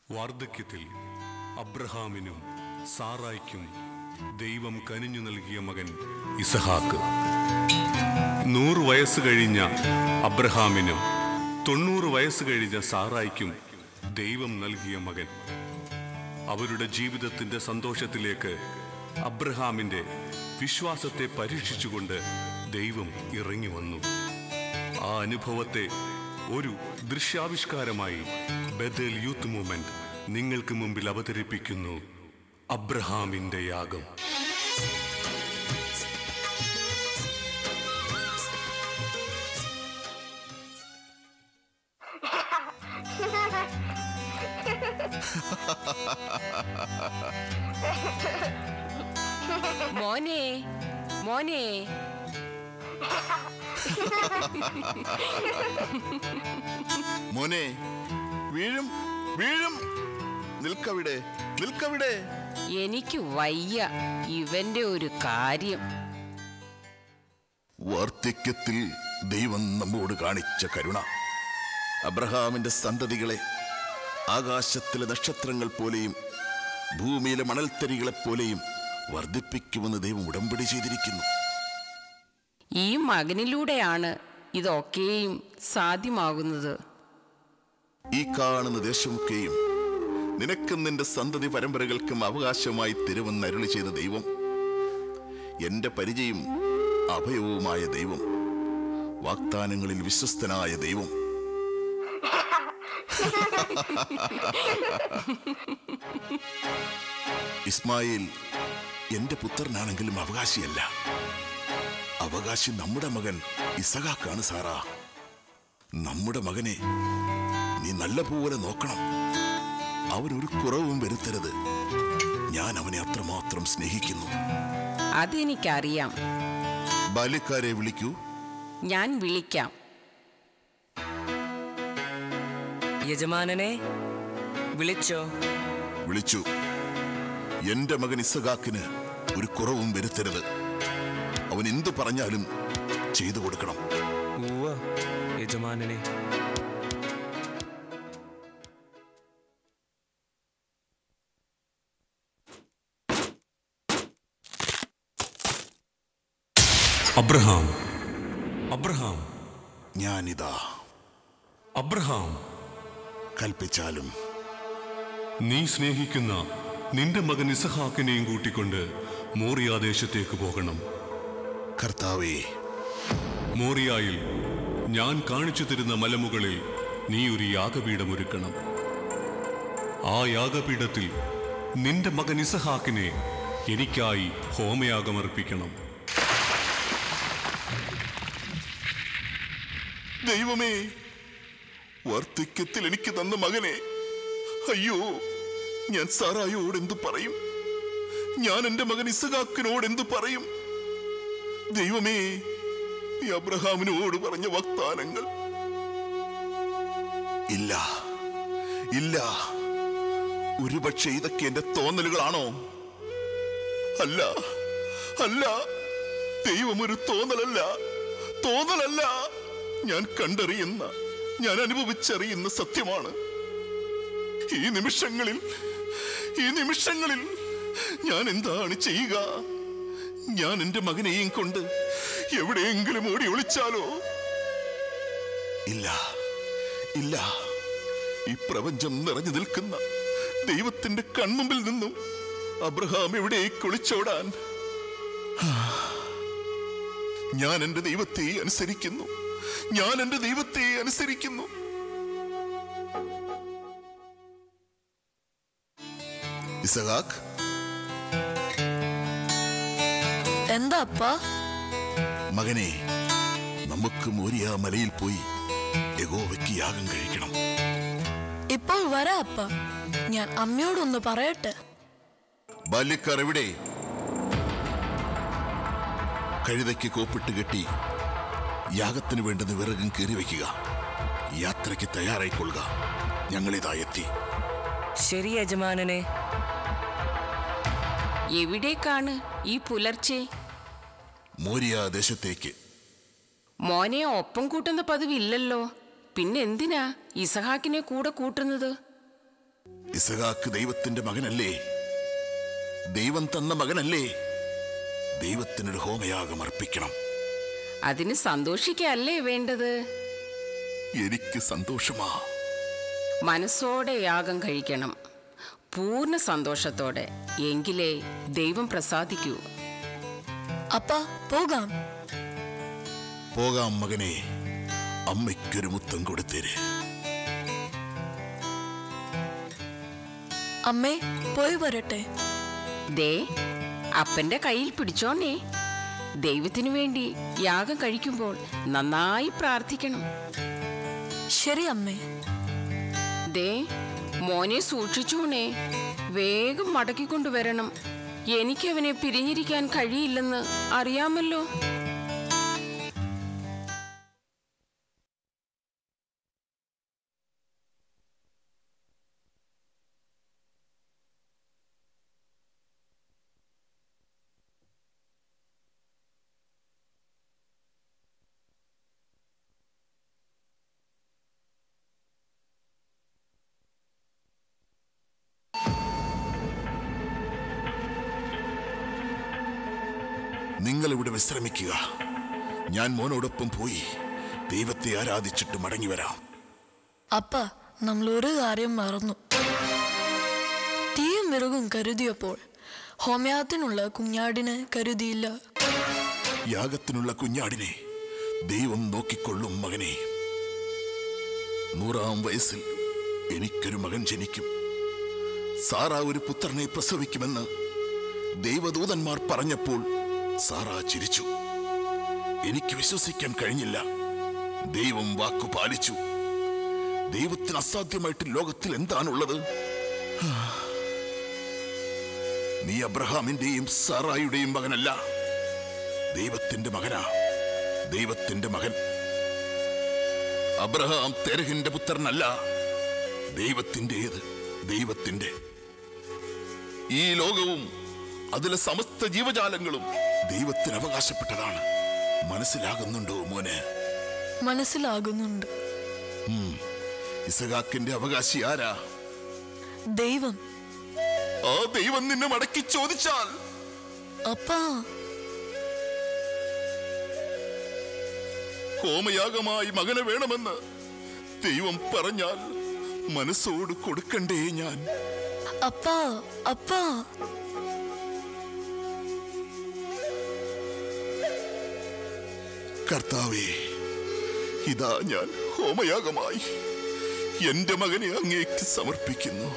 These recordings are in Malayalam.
വാർദ്ധക്യത്തിൽ അബ്രഹാമിനും സാറായ്ക്കും ദൈവം കനിഞ്ഞു നൽകിയ മകൻ ഇസഹാക്ക് നൂറ് വയസ്സ് കഴിഞ്ഞ അബ്രഹാമിനും തൊണ്ണൂറ് വയസ്സ് കഴിഞ്ഞ സാറായ്ക്കും ദൈവം നൽകിയ മകൻ അവരുടെ ജീവിതത്തിന്റെ സന്തോഷത്തിലേക്ക് അബ്രഹാമിന്റെ വിശ്വാസത്തെ പരീക്ഷിച്ചുകൊണ്ട് ദൈവം ഇറങ്ങി വന്നു ആ അനുഭവത്തെ ഒരു ദൃശ്യാവിഷ്കാരമായി ബദൽ യൂത്ത് മൂവ്മെന്റ് നിങ്ങൾക്ക് മുമ്പിൽ അവതരിപ്പിക്കുന്നു അബ്രഹാമിന്റെ യാഗം മോനെ മോനെ മോനെ വീഴും വീഴും നിൽക്കവിടെ നിൽക്കവിടെ എനിക്ക് വയ്യ ഇവന്റെ ഒരു കാര്യം വാർദ്ധക്യത്തിൽ ദൈവം നമ്മോട് കാണിച്ച കരുണ അബ്രഹാമിന്റെ സന്തതികളെ ആകാശത്തിലെ നക്ഷത്രങ്ങൾ പോലെയും ഭൂമിയിലെ മണൽത്തരികളെ പോലെയും വർദ്ധിപ്പിക്കുമെന്ന് ദൈവം ഉടമ്പടി ചെയ്തിരിക്കുന്നു ഈ മകനിലൂടെയാണ് ഇതൊക്കെയും സാധ്യമാകുന്നത് ഈ കാണുന്ന ദേശമൊക്കെയും നിനക്കും നിന്റെ സന്തതി പരമ്പരകൾക്കും അവകാശമായി തരുമെന്ന് അരുളി ചെയ്ത ദൈവം എന്റെ പരിചയം അഭയവുമായ ദൈവം വാഗ്ദാനങ്ങളിൽ വിശ്വസ്തനായ ദൈവം ഇസ്മായിൽ എന്റെ പുത്രനാണെങ്കിലും അവകാശിയല്ല അവകാശി നമ്മുടെ മകൻ ഇസഹാക്കാണ് സാറാ നമ്മുടെ മകനെ നീ നല്ലപോലെ നോക്കണം അവനൊരു കുറവും വരുത്തരുത് ഞാൻ അവനെ അത്രമാത്രം സ്നേഹിക്കുന്നു അതെനിക്കറിയാം ബാല്യക്കാരെ വിളിക്കൂ ഞാൻ വിളിക്കാം യജമാനനെ വിളിച്ചോ വിളിച്ചു എന്റെ മകൻ ഇസഹാക്കിന് ഒരു കുറവും വരുത്തരുത് അവൻ എന്തു പറഞ്ഞാലും ചെയ്തു കൊടുക്കണം ഉവ്വ യജമാനനെ അബ്രഹാം അബ്രഹാം ഞാനിതാ അബ്രഹാം കൽപ്പിച്ചാലും നീ സ്നേഹിക്കുന്ന നിന്റെ മകൻ ഇസഹാക്കിനെയും കൂട്ടിക്കൊണ്ട് മോറിയാദേശത്തേക്ക് പോകണം കർത്താവേ മോറിയായിൽ ഞാൻ കാണിച്ചു തരുന്ന മലമുകളിൽ നീ ഒരു യാഗപീഠം ഒരുക്കണം ആ യാഗപീഠത്തിൽ നിന്റെ മകൻ ഇസഹാക്കിനെ എനിക്കായി ഹോമയാഗമർപ്പിക്കണം ദൈവമേ വാർദ്ധക്യത്തിൽ എനിക്ക് തന്ന മകനെ അയ്യോ ഞാൻ സാറായോട് എന്തു പറയും ഞാൻ എന്റെ മകൻ ഇസഹാക്കിനോട് എന്തു പറയും ദൈവമേ നീ അബ്രഹാമിനോട് പറഞ്ഞ വാഗ്ദാനങ്ങൾ ഇല്ല ഇല്ല ഒരുപക്ഷെ ഇതൊക്കെ എന്റെ തോന്നലുകളാണോ അല്ല അല്ല ദൈവം ഒരു തോന്നലല്ല തോന്നലല്ല ഞാൻ കണ്ടറിയുന്ന ഞാൻ അനുഭവിച്ചറിയുന്ന സത്യമാണ് ഈ നിമിഷങ്ങളിൽ ഈ നിമിഷങ്ങളിൽ ഞാൻ എന്താണ് ചെയ്യുക ഞാൻ എന്റെ മകനെയും കൊണ്ട് എവിടെയെങ്കിലും ഓടി ഒളിച്ചാലോ ഇല്ല ഇല്ല ഈ പ്രപഞ്ചം നിറഞ്ഞു നിൽക്കുന്ന ദൈവത്തിന്റെ കൺമുമ്പിൽ നിന്നും അബ്രഹാം എവിടേക്ക് ഒളിച്ചോടാൻ ഞാൻ എന്റെ ദൈവത്തെ അനുസരിക്കുന്നു ഞാൻ എന്റെ ദൈവത്തെ അനുസരിക്കുന്നു ഇസഹാക്ക് എന്താ അപ്പാ മകനെ നമുക്ക് മോരിയ മലയിൽ പോയി യഗോവയ്ക്ക് യാഗം കഴിക്കണം ഇപ്പോൾ വരാ അപ്പ ഞാൻ അമ്മയോടൊന്ന് പറയട്ടെ ബാല്യക്കാർ എവിടെ കഴുതയ്ക്ക് കോപ്പിട്ട് കെട്ടി യാഗത്തിന് വേണ്ടുന്ന വിറകും കീറി വയ്ക്കുക യാത്രയ്ക്ക് തയ്യാറായിക്കൊള്ളുക ഞങ്ങളിതാ എത്തി ശരി യജമാനനെ എവിടേക്കാണ് ഈ പുലർച്ചെ മോരിയ ദേശത്തേക്ക് മോനെ ഒപ്പം കൂട്ടുന്ന പതിവില്ലല്ലോ പിന്നെ എന്തിനാ ഇസഹാക്കിനെ കൂടെ കൂട്ടുന്നത് ഇസഹാക്ക് ദൈവത്തിന്റെ മകനല്ലേ ദൈവം തന്ന മകനല്ലേ ദൈവത്തിനൊരു ഹോമയാഗം അർപ്പിക്കണം അതിന് സന്തോഷിക്കല്ലേ വേണ്ടത് എനിക്ക് സന്തോഷമാ മനസ്സോടെ യാഗം കഴിക്കണം പൂർണ്ണ സന്തോഷത്തോടെ എങ്കിലേ ദൈവം പ്രസാദിക്കൂ അപ്പ പോകാം പോകാം മകനെ അമ്മയ്ക്കൊരു മുത്തം കൊടുത്തേര് അമ്മേ പോയി വരട്ടെ ദേ അപ്പന്റെ കയ്യിൽ പിടിച്ചോണേ ദൈവത്തിനു വേണ്ടി യാഗം കഴിക്കുമ്പോൾ നന്നായി പ്രാർത്ഥിക്കണം ശരി അമ്മേ ദേ മോനെ സൂക്ഷിച്ചോണേ വേഗം മടക്കിക്കൊണ്ടുവരണം എനിക്കവനെ പിരിഞ്ഞിരിക്കാൻ കഴിയില്ലെന്ന് അറിയാമല്ലോ നിങ്ങൾ ഇവിടെ വിശ്രമിക്കുക ഞാൻ മോനോടൊപ്പം പോയി ദൈവത്തെ ആരാധിച്ചിട്ട് മടങ്ങി വരാം അപ്പ നമ്മൾ ഒരു കാര്യം മറന്നു തീയും വിറകും കരുതിയപ്പോൾ ഹോമയാഗത്തിനുള്ള കുഞ്ഞാടിനെ കരുതിയില്ല യാഗത്തിനുള്ള കുഞ്ഞാടിനെ ദൈവം നോക്കിക്കൊള്ളും മകനെ നൂറാം വയസ്സിൽ എനിക്കൊരു മകൻ ജനിക്കും സാറ ഒരു പുത്രനെ പ്രസവിക്കുമെന്ന് ദൈവദൂതന്മാർ പറഞ്ഞപ്പോൾ സാറ ചിരിച്ചു എനിക്ക് വിശ്വസിക്കാൻ കഴിഞ്ഞില്ല ദൈവം വാക്കു പാലിച്ചു ദൈവത്തിന് അസാധ്യമായിട്ട് ലോകത്തിൽ എന്താണുള്ളത് നീ അബ്രഹാമിന്റെയും സാറായുടെയും മകനല്ല ദൈവത്തിന്റെ മകനാ ദൈവത്തിന്റെ മകൻ അബ്രഹാം തെരഹിന്റെ പുത്രനല്ല ദൈവത്തിൻ്റെത് ദൈവത്തിന്റെ ഈ ലോകവും അതിലെ സമസ്ത ജീവജാലങ്ങളും ദൈവത്തിന് അവകാശപ്പെട്ടതാണ് മനസ്സിലാകുന്നുണ്ടോ മോനെ മനസ്സിലാകുന്നുണ്ട് ഇസഹാക്കിന്റെ അവകാശി ആരാ ദൈവം ആ ദൈവം നിന്നെ മടക്കി ചോദിച്ചാൽ അപ്പാ ഹോമയാഗമായി മകനെ വേണമെന്ന് ദൈവം പറഞ്ഞാൽ മനസ്സോട് കൊടുക്കണ്ടേ ഞാൻ അപ്പാ അപ്പാ കർത്താവേ ഇതാ ഞാൻ ഹോമയാഗമായി എന്റെ മകനെ അങ്ങേക്ക് സമർപ്പിക്കുന്നു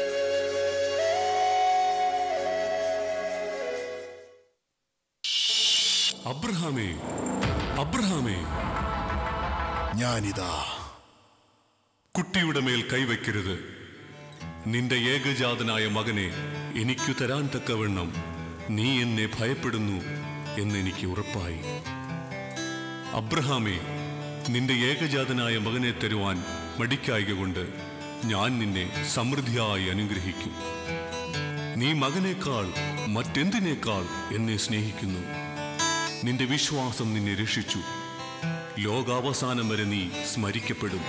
അബ്രഹാമേ അബ്രഹാമേ ഞാനിതാ കുട്ടിയുടെ മേൽ കൈവയ്ക്കരുത് നിന്റെ ഏകജാതനായ മകനെ എനിക്കു തരാൻ തക്കവണ്ണം നീ എന്നെ ഭയപ്പെടുന്നു എന്നെനിക്ക് ഉറപ്പായി അബ്രഹാമേ നിന്റെ ഏകജാതനായ മകനെ തരുവാൻ മടിക്കായിക കൊണ്ട് ഞാൻ നിന്നെ സമൃദ്ധിയായി അനുഗ്രഹിക്കും നീ മകനേക്കാൾ മറ്റെന്തിനേക്കാൾ എന്നെ സ്നേഹിക്കുന്നു നിന്റെ വിശ്വാസം നിന്നെ രക്ഷിച്ചു ലോകാവസാനം വരെ നീ സ്മരിക്കപ്പെടും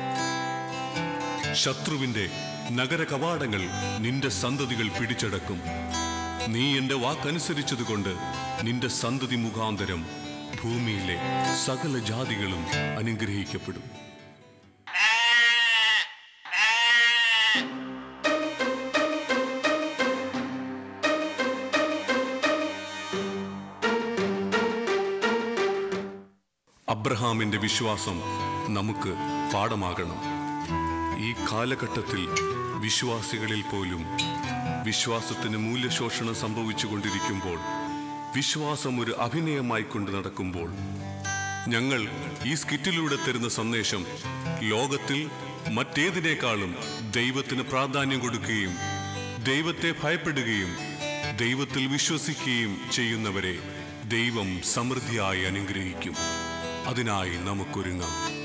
ശത്രുവിന്റെ നഗര കവാടങ്ങൾ നിന്റെ സന്തതികൾ പിടിച്ചടക്കും നീ എന്റെ വാക്കനുസരിച്ചതുകൊണ്ട് നിന്റെ സന്തതി മുഖാന്തരം ഭൂമിയിലെ സകല ജാതികളും അനുഗ്രഹിക്കപ്പെടും അബ്രഹാമിന്റെ വിശ്വാസം നമുക്ക് പാഠമാകണം ഈ കാലഘട്ടത്തിൽ വിശ്വാസികളിൽ പോലും വിശ്വാസത്തിന് മൂല്യശോഷണം സംഭവിച്ചുകൊണ്ടിരിക്കുമ്പോൾ വിശ്വാസം ഒരു അഭിനയമായി കൊണ്ട് നടക്കുമ്പോൾ ഞങ്ങൾ ഈ സ്കിറ്റിലൂടെ തരുന്ന സന്ദേശം ലോകത്തിൽ മറ്റേതിനേക്കാളും ദൈവത്തിന് പ്രാധാന്യം കൊടുക്കുകയും ദൈവത്തെ ഭയപ്പെടുകയും ദൈവത്തിൽ വിശ്വസിക്കുകയും ചെയ്യുന്നവരെ ദൈവം സമൃദ്ധിയായി അനുഗ്രഹിക്കും അതിനായി നമുക്കൊരുങ്ങാം